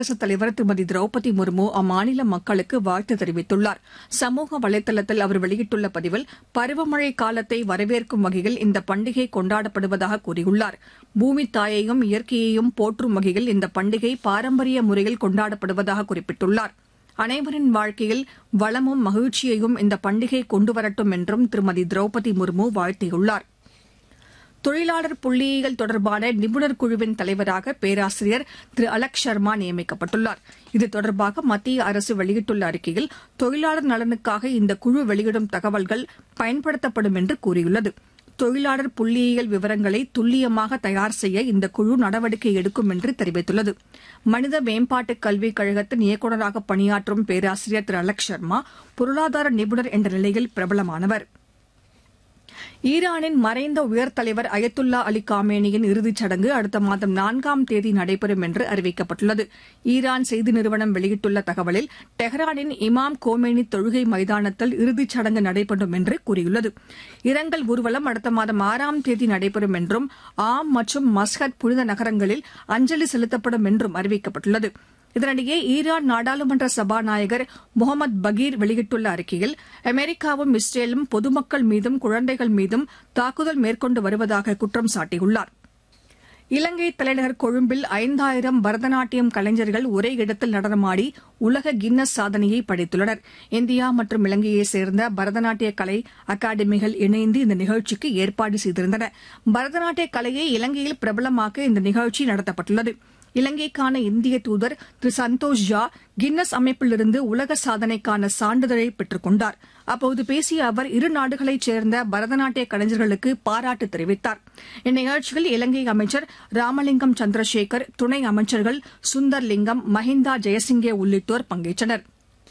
குடியரசுத் தலைவர் திருமதி திரௌபதி முர்மு அம்மாநில மக்களுக்கு வாழ்த்து தெரிவித்துள்ளார் சமூக வலைதளத்தில் அவர் வெளியிட்டுள்ள பதிவில் பருவமழை காலத்தை வரவேற்கும் வகையில் இந்த பண்டிகை கொண்டாடப்படுவதாக கூறியுள்ளார் பூமி தாயையும் இயற்கையையும் போற்றும் வகையில் இந்த பண்டிகை பாரம்பரிய முறையில் கொண்டாடப்படுவதாக குறிப்பிட்டுள்ளார் அனைவரின் வாழ்க்கையில் வளமும் மகிழ்ச்சியையும் இந்த பண்டிகை கொண்டுவரட்டும் என்றும் திருமதி திரௌபதி முர்மு வாழ்த்தியுள்ளார் தொழிலாளர் புள்ளியியல் தொடர்பான நிபுணர் குழுவின் தலைவராக பேராசிரியர் திரு அலக் சர்மா நியமிக்கப்பட்டுள்ளார் இது தொடர்பாக மத்திய அரசு வெளியிட்டுள்ள அறிக்கையில் தொழிலாளர் நலனுக்காக இந்த குழு வெளியிடும் தகவல்கள் பயன்படுத்தப்படும் என்று கூறியுள்ளது தொழிலாளர் புள்ளியியல் விவரங்களை துல்லியமாக தயார் செய்ய இந்த குழு நடவடிக்கை எடுக்கும் என்று தெரிவித்துள்ளது மனித மேம்பாட்டு கல்விக் கழகத்தின் இயக்குநராக பணியாற்றும் பேராசிரியர் திரு அலக் சர்மா பொருளாதார நிபுணர் என்ற நிலையில் பிரபலமானவர் ஈரானின் மறைந்த உயர் தலைவர் அயத்துல்லா அலி காமேனியின் இறுதிச் சடங்கு அடுத்த மாதம் நான்காம் தேதி நடைபெறும் என்று அறிவிக்கப்பட்டுள்ளது ஈரான் செய்தி நிறுவனம் வெளியிட்டுள்ள தகவலில் டெஹ்ரானின் இமாம் கோமேனி தொழுகை மைதானத்தில் இறுதிச் சடங்கு நடைபெறும் என்று கூறியுள்ளது இரங்கல் ஊர்வலம் அடுத்த மாதம் ஆறாம் தேதி நடைபெறும் என்றும் ஆம் மற்றும் மஸ்கட் புனித நகரங்களில் அஞ்சலி செலுத்தப்படும் என்றும் அறிவிக்கப்பட்டுள்ளது இதனிடையே ஈரான் நாடாளுமன்ற சபாநாயகர் முகமது பகீர் வெளியிட்டுள்ள அறிக்கையில் அமெரிக்காவும் இஸ்ரேலும் பொதுமக்கள் மீதும் குழந்தைகள் மீதும் தாக்குதல் மேற்கொண்டு வருவதாக குற்றம் சாட்டியுள்ளார் இலங்கை தலைநகர் கொழும்பில் ஐந்தாயிரம் பரதநாட்டியம் கலைஞர்கள் ஒரே இடத்தில் நடனமாடி உலக கின்னஸ் சாதனையை படைத்துள்ளனர் இந்தியா மற்றும் இலங்கையைச் சேர்ந்த பரதநாட்டிய கலை அகாடமிகள் இணைந்து இந்த நிகழ்ச்சிக்கு ஏற்பாடு செய்திருந்தன பரதநாட்டிய கலையை இலங்கையில் பிரபலமாக்க இந்த நிகழ்ச்சி நடத்தப்பட்டுள்ளது இலங்கைக்கான இந்திய தூதர் திரு சந்தோஷ் ஜா கின்னஸ் அமைப்பிலிருந்து உலக சாதனைக்கான சான்றிதழை பெற்றுக் கொண்டார் அப்போது பேசிய அவர் இரு நாடுகளைச் சேர்ந்த பரதநாட்டிய கலைஞர்களுக்கு பாராட்டு தெரிவித்தார் இந்நிகழ்ச்சியில் இலங்கை அமைச்சர் ராமலிங்கம் சந்திரசேகர் துணை அமைச்சர்கள் சுந்தர் லிங்கம் மஹிந்தா ஜெயசிங்கே உள்ளிட்டோர் பங்கேற்றனர்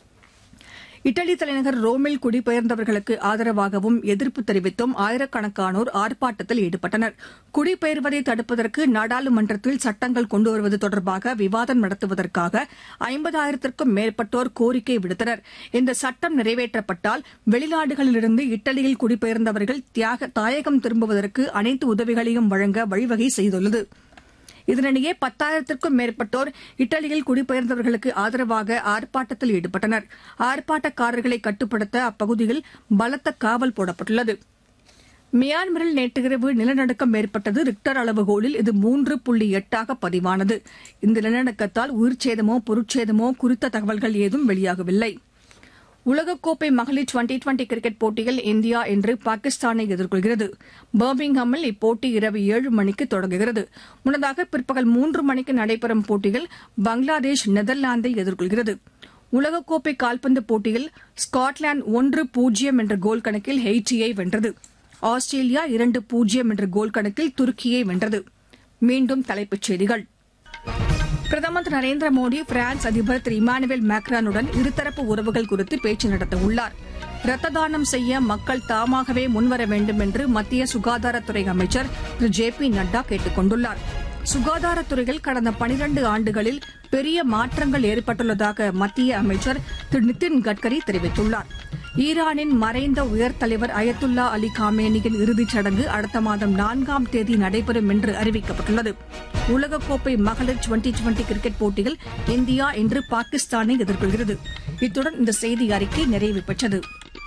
இட்டலி தலைநகர் ரோமில் குடிபெயர்ந்தவர்களுக்கு ஆதரவாகவும் எதிர்ப்பு தெரிவித்தும் ஆயிரக்கணக்கானோர் ஆர்ப்பாட்டத்தில் ஈடுபட்டனர் குடிபெயர்வதை தடுப்பதற்கு நாடாளுமன்றத்தில் சட்டங்கள் கொண்டுவருவது தொடர்பாக விவாதம் நடத்துவதற்காக ஐம்பதாயிரத்திற்கும் மேற்பட்டோர் கோரிக்கை விடுத்தனர் இந்த சட்டம் நிறைவேற்றப்பட்டால் வெளிநாடுகளிலிருந்து இட்டலியில் குடிபெயர்ந்தவர்கள் தியாக தாயகம் திரும்புவதற்கு அனைத்து உதவிகளையும் வழங்க வழிவகை செய்துள்ளது இதனிடையே பத்தாயிரத்திற்கும் மேற்பட்டோர் இத்தாலியில் குடிபெயர்ந்தவர்களுக்கு ஆதரவாக ஆர்ப்பாட்டத்தில் ஈடுபட்டனர் ஆர்ப்பாட்டக்காரர்களை கட்டுப்படுத்த அப்பகுதியில் பலத்த காவல் போடப்பட்டுள்ளது மியான்மரில் நேற்றிரவு நிலநடுக்கம் ஏற்பட்டது ரிக்டர் அளவுகோலில் இது மூன்று புள்ளி எட்டாக பதிவானது இந்த நிலநடுக்கத்தால் உயிர்ச்சேதமோ பொருட்சேதமோ குறித்த தகவல்கள் ஏதும் வெளியாகவில்லை உலகக்கோப்பை மகளிர் டுவெண்டி டுவெண்டி கிரிக்கெட் போட்டியில் இந்தியா இன்று பாகிஸ்தானை எதிர்கொள்கிறது பர்மிங்ஹாமில் இப்போட்டி இரவு ஏழு மணிக்கு தொடங்குகிறது முன்னதாக பிற்பகல் மூன்று மணிக்கு நடைபெறும் போட்டியில் பங்களாதேஷ் நெதர்லாந்தை எதிர்கொள்கிறது உலகக்கோப்பை கால்பந்து போட்டியில் ஸ்காட்லாந்து ஒன்று பூஜ்ஜியம் என்ற கோல் கணக்கில் ஹெய்ட்டியை வென்றது ஆஸ்திரேலியா இரண்டு பூஜ்ஜியம் என்ற கோல் கணக்கில் துருக்கியை வென்றது மீண்டும் தலைப்புச் செய்திகள் பிரதமர் திரு நரேந்திர மோடி பிரான்ஸ் அதிபர் திரு இமானுவேல் மேக்ரானுடன் இருதரப்பு உறவுகள் குறித்து பேச்சு நடத்தவுள்ளார் ரத்த தானம் செய்ய மக்கள் தாமாகவே முன்வர வேண்டும் என்று மத்திய சுகாதாரத்துறை அமைச்சர் திரு ஜே பி நட்டா கேட்டுக் கொண்டுள்ளார் சுகாதாரத்துறையில் கடந்த பனிரண்டு ஆண்டுகளில் பெரிய மாற்றங்கள் ஏற்பட்டுள்ளதாக மத்திய அமைச்சர் திரு நிதின் கட்கரி தெரிவித்துள்ளார் ஈரானின் மறைந்த உயர் தலைவர் அயத்துல்லா அலி காமேனியின் இறுதிச் சடங்கு அடுத்த மாதம் நான்காம் தேதி நடைபெறும் என்று அறிவிக்கப்பட்டுள்ளது உலகக்கோப்பை மகளிர் டுவெண்டி டுவெண்டி கிரிக்கெட் போட்டியில் இந்தியா இன்று பாகிஸ்தானை எதிர்கொள்கிறது இத்துடன் இந்த செய்தி அறிக்கை நிறைவு பெற்றது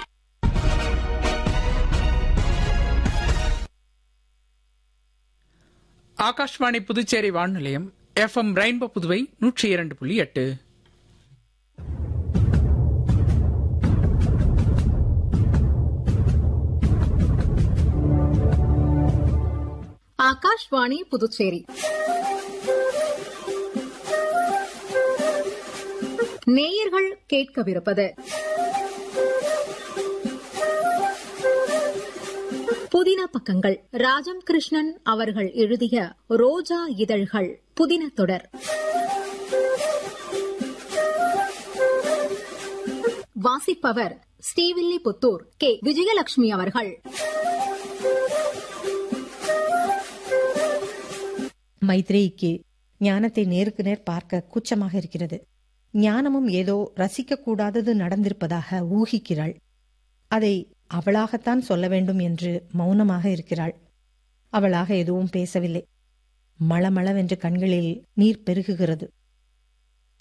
ஆகாஷ்வாணி புதுச்சேரி வானொலியம் எஃப் எம் ரெயின்போ புதுவை நூற்றி இரண்டு புள்ளி எட்டு ஆகாஷ்வாணி புதுச்சேரி நேயர்கள் கேட்கவிருப்பது புதின பக்கங்கள் ராஜம் கிருஷ்ணன் அவர்கள் எழுதிய ரோஜா இதழ்கள் புதின தொடர் வாசிப்பவர் ஸ்ரீவில்லிபுத்தூர் கே விஜயலட்சுமி அவர்கள் மைத்ரேயிக்கு ஞானத்தை நேருக்கு நேர் பார்க்க கூச்சமாக இருக்கிறது ஞானமும் ஏதோ ரசிக்கக்கூடாதது நடந்திருப்பதாக ஊகிக்கிறாள் அதை அவளாகத்தான் சொல்ல வேண்டும் என்று மௌனமாக இருக்கிறாள் அவளாக எதுவும் பேசவில்லை மளமளவென்று கண்களில் நீர் பெருகுகிறது